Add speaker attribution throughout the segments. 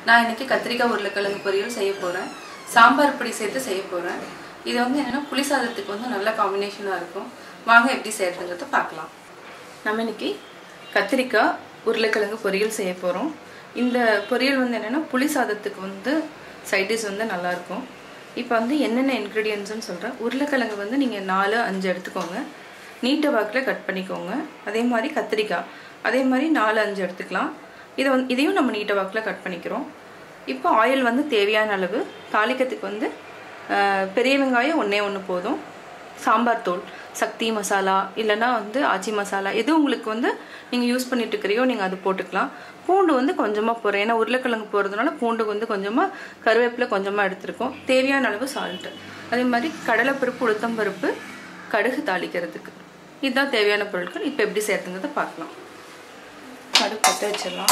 Speaker 1: நான் இன்னைக்கு கத்திரிக்காய் உருளைக்கிழங்கு பொரியல் செய்ய போகிறேன் சாம்பார் பொடி சேர்த்து செய்ய போகிறேன் இது வந்து என்னென்னா புளி சாதத்துக்கு வந்து நல்ல காம்பினேஷனாக இருக்கும் வாங்க எப்படி செய்யறதுங்கிறத பார்க்கலாம் நம்ம இன்னைக்கு கத்திரிக்காய் உருளைக்கிழங்கு பொரியல் செய்ய போகிறோம் இந்த பொரியல் வந்து என்னென்னா புளி சாதத்துக்கு வந்து சைட் டிஷ் வந்து நல்லாயிருக்கும் இப்போ வந்து என்னென்ன இன்க்ரீடியன்ட்ஸ்னு சொல்கிறேன் உருளைக்கிழங்கு வந்து நீங்கள் நாலு அஞ்சு எடுத்துக்கோங்க நீட்ட வாக்கில் கட் பண்ணிக்கோங்க அதே மாதிரி கத்திரிக்காய் அதே மாதிரி நாலு அஞ்சு எடுத்துக்கலாம் இதை வந்து இதையும் நம்ம நீட்ட வாக்கில் கட் பண்ணிக்கிறோம் இப்போ ஆயில் வந்து தேவையான அளவு தாளிக்கிறதுக்கு வந்து அஹ், பெரிய வெங்காயம் ஒன்றே ஒன்று போதும் சாம்பார் தூள் சக்தி மசாலா இல்லைன்னா வந்து ஆச்சி மசாலா எது உங்களுக்கு வந்து நீங்கள் யூஸ் பண்ணிட்டு இருக்கிறியோ நீங்கள் அது போட்டுக்கலாம் பூண்டு வந்து கொஞ்சமாக போடுறேன் ஏன்னா உருளைக்கிழங்கு போடுறதுனால பூண்டு வந்து கொஞ்சமாக கருவேப்பிலை கொஞ்சமாக எடுத்திருக்கோம் தேவையான அளவு சால்ட்டு அதே மாதிரி கடலைப்பருப்பு உளுத்தம்பருப்பு கடுகு தாளிக்கிறதுக்கு இதுதான் தேவையான பொருட்கள் இப்போ எப்படி சேர்த்துங்கிறத பார்க்கலாம் கடுகு பற்ற வச்சிடலாம்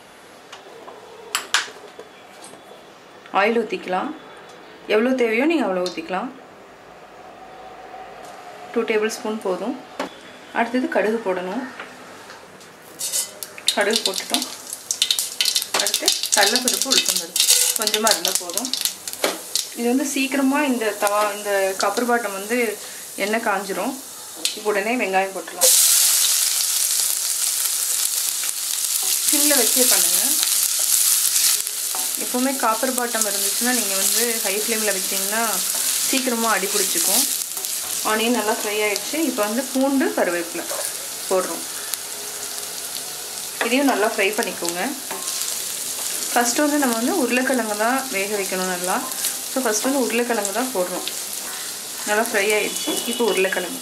Speaker 1: ஆயில் ஊற்றிக்கலாம் எவ்வளோ தேவையோ நீங்கள் அவ்வளோ ஊற்றிக்கலாம் டூ டேபிள் ஸ்பூன் போதும் அடுத்தது கடுகு போடணும் கடுகு போட்டுட்டோம் அடுத்து கடலைப்பருப்பு உளுத்தம்பருப்பு கொஞ்சமாக இருந்தால் போதும் இது வந்து சீக்கிரமாக இந்த தவா இந்த கப்பர் பாட்டம் வந்து எண்ணெய் காஞ்சிரும் இப்போ உடனே வெங்காயம் போட்டுடலாம் சிம்மில் வச்சே பண்ணுங்கள் எப்போவுமே காப்பர் பாட்டம் இருந்துச்சுன்னா நீங்கள் வந்து ஹை ஃப்ளேமில் வச்சிங்கன்னா சீக்கிரமாக அடி பிடிச்சிக்கும் ஆனியன் நல்லா ஃப்ரை ஆயிடுச்சு இப்போ வந்து பூண்டு கருவேப்பிலை போடுறோம் இதையும் நல்லா ஃப்ரை பண்ணிக்கோங்க ஃபஸ்ட்டு வந்து நம்ம வந்து உருளைக்கிழங்கு தான் வேக வைக்கணும் நல்லா ஸோ ஃபஸ்ட்டு வந்து உருளைக்கிழங்கு தான் போடுறோம் நல்லா ஃப்ரை ஆயிடுச்சு இப்போ உருளைக்கிழங்கு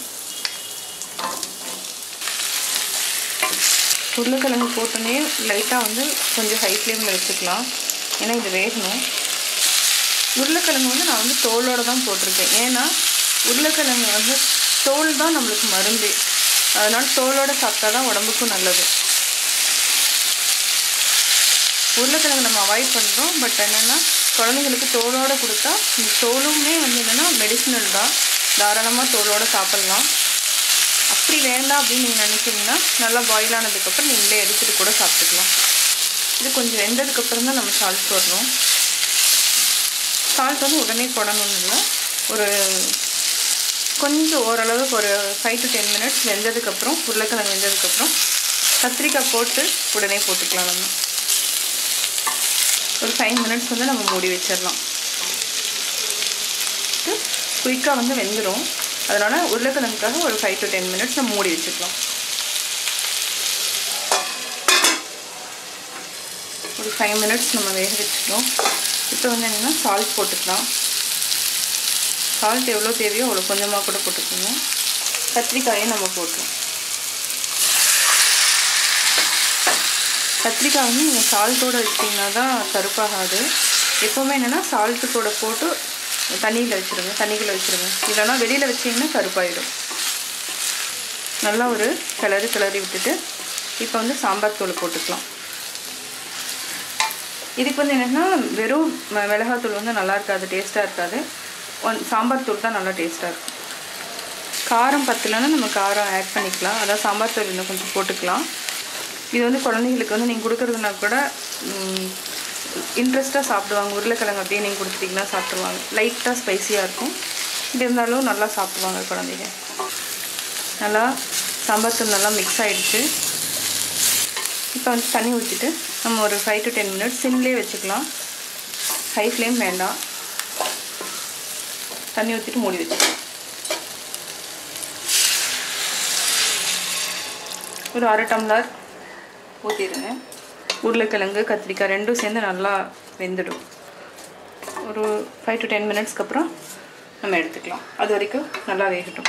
Speaker 1: உருளைக்கிழங்கு போட்டோன்னே லைட்டாக வந்து கொஞ்சம் ஹை ஃப்ளேமில் வச்சுக்கலாம் ஏன்னா இது வேகணும் உருளைக்கிழங்கு வந்து நான் வந்து தோலோடு தான் போட்டிருக்கேன் ஏன்னா உருளைக்கிழங்கு வந்து தோல் தான் நம்மளுக்கு மருந்து அதனால் தோலோடு சாப்பிட்டா தான் உடம்புக்கும் நல்லது உருளைக்கிழங்கு நம்ம அவாய்ட் பண்ணுறோம் பட் என்னென்னா குழந்தைங்களுக்கு தோலோடு கொடுத்தா இந்த தோலுமே வந்து என்னென்னா மெடிசினல் தான் தாராளமாக தோலோடு சாப்பிட்லாம் அப்படி வேண்டாம் அப்படின்னு நீங்கள் நினச்சிங்கன்னா நல்லா பாயில் ஆனதுக்கப்புறம் நீங்களே எடுத்துகிட்டு கூட சாப்பிட்டுக்கலாம் இது கொஞ்சம் வெந்ததுக்கப்புறம் தான் நம்ம சால்ட் போடுறோம் சால்ட் வந்து உடனே போடணும்னு இல்லை ஒரு கொஞ்சம் ஓரளவுக்கு ஒரு ஃபைவ் டு டென் மினிட்ஸ் வெந்ததுக்கப்புறம் உருளைக்கிழங்கு வெந்ததுக்கப்புறம் கத்திரிக்காய் போட்டு உடனே போட்டுக்கலாம் நம்ம ஒரு ஃபைவ் மினிட்ஸ் வந்து நம்ம மூடி வச்சிடலாம் குயிக்காக வந்து வெந்துடும் அதனால் உருளைக்கிழங்குக்காக ஒரு ஃபைவ் டு டென் மினிட்ஸ் நம்ம மூடி வச்சுக்கலாம் ஒரு ஃபைவ் மினிட்ஸ் நம்ம வேக வச்சுட்டோம் இப்போ வந்து என்னென்னா சால்ட் போட்டுக்கலாம் சால்ட் எவ்வளோ தேவையோ அவ்வளோ கொஞ்சமாக கூட போட்டுக்கோங்க கத்திரிக்காயும் நம்ம போட்டுருவோம் கத்திரிக்காய் வந்து நீங்கள் சால்ட்டோடு வச்சிங்கன்னா தான் கருப்பாகாது எப்போவுமே என்னென்னா சால்ட்டு கூட போட்டு தண்ணியில் வச்சுருங்க தண்ணிக்குள்ளே வச்சுருங்க இல்லைன்னா வெளியில் வச்சிங்கன்னா கருப்பாயிடும் நல்லா ஒரு கிளறி கிளறி விட்டுட்டு இப்போ வந்து சாம்பார் தூள் போட்டுக்கலாம் இதுக்கு வந்து என்னென்னா வெறும் ம- மிளகாத்தூள் வந்து நல்லா இருக்காது டேஸ்ட்டாக இருக்காது ஒன் சாம்பார் தூள் தான் நல்லா டேஸ்ட்டாக இருக்கும் காரம் பத்தலைன்னா நம்ம காரம் ஆட் பண்ணிக்கலாம் அதான் சாம்பார் தூள் இன்னும் கொஞ்சம் போட்டுக்கலாம் இது வந்து குழந்தைங்களுக்கு வந்து நீங்கள் கொடுக்குறதுனா கூட இன்ட்ரெஸ்ட்டாக சாப்பிடுவாங்க உருளைக்கிழங்கு அப்படியே நீங்கள் கொடுத்துட்டிங்கன்னா சாப்பிடுவாங்க லைட்டாக ஸ்பைசியாக இருக்கும் இது இருந்தாலும் நல்லா சாப்பிடுவாங்க குழந்தைங்க நல்லா சாம்பார் தூள் நல்லா மிக்ஸ் ஆகிடுச்சு இப்போ வந்து தண்ணி ஊற்றிட்டு நம்ம ஒரு ஃபைவ் டு டென் மினிட்ஸ் சிம்லேயே வச்சுக்கலாம் ஹை ஃப்ளேம் வேண்டாம் தண்ணி ஊற்றிட்டு மூடி வச்சுக்கலாம் ஒரு அரை டம்ளர் ஊற்றிடுங்க உருளைக்கிழங்கு கத்திரிக்காய் ரெண்டும் சேர்ந்து நல்லா வெந்துடும் ஒரு ஃபைவ் டு டென் மினிட்ஸ்க்கு அப்புறம் நம்ம எடுத்துக்கலாம் அது வரைக்கும் நல்லா வேகட்டும்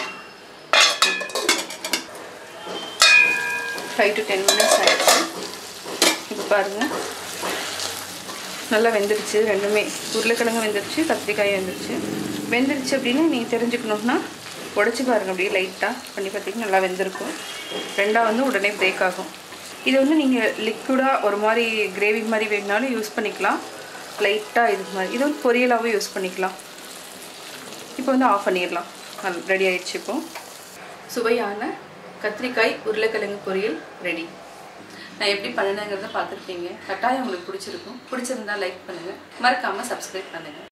Speaker 1: ஃபைவ் டு டென் மினிட்ஸ் ஆகிடுச்சு இப்போ பாருங்கள் நல்லா வெந்துருச்சு ரெண்டுமே உருளைக்கிழங்கு வெந்துருச்சு கத்திரிக்காயும் வெந்துருச்சு வெந்துருச்சு அப்படின்னு நீங்கள் தெரிஞ்சுக்கணுன்னா உடச்சி பாருங்கள் அப்படியே லைட்டாக பண்ணி பார்த்தீங்கன்னா நல்லா வெந்திருக்கும் ரெண்டாக வந்து உடனே பிரேக் ஆகும் இது வந்து நீங்கள் லிக்விடாக ஒரு மாதிரி கிரேவி மாதிரி வேணுனாலும் யூஸ் பண்ணிக்கலாம் லைட்டாக இது மாதிரி இது வந்து பொரியலாகவும் யூஸ் பண்ணிக்கலாம் இப்போ வந்து ஆஃப் பண்ணிடலாம் ரெடி ஆயிடுச்சு இப்போ சுவையான கத்திரிக்காய் உருளைக்கிழங்கு பொரியல் ரெடி நான் எப்படி பண்ணினேங்கிறத பார்த்துருப்பீங்க கட்டாயம் உங்களுக்கு பிடிச்சிருக்கும் பிடிச்சிருந்தா லைக் பண்ணுங்கள் மறக்காமல் சப்ஸ்கிரைப் பண்ணுங்கள்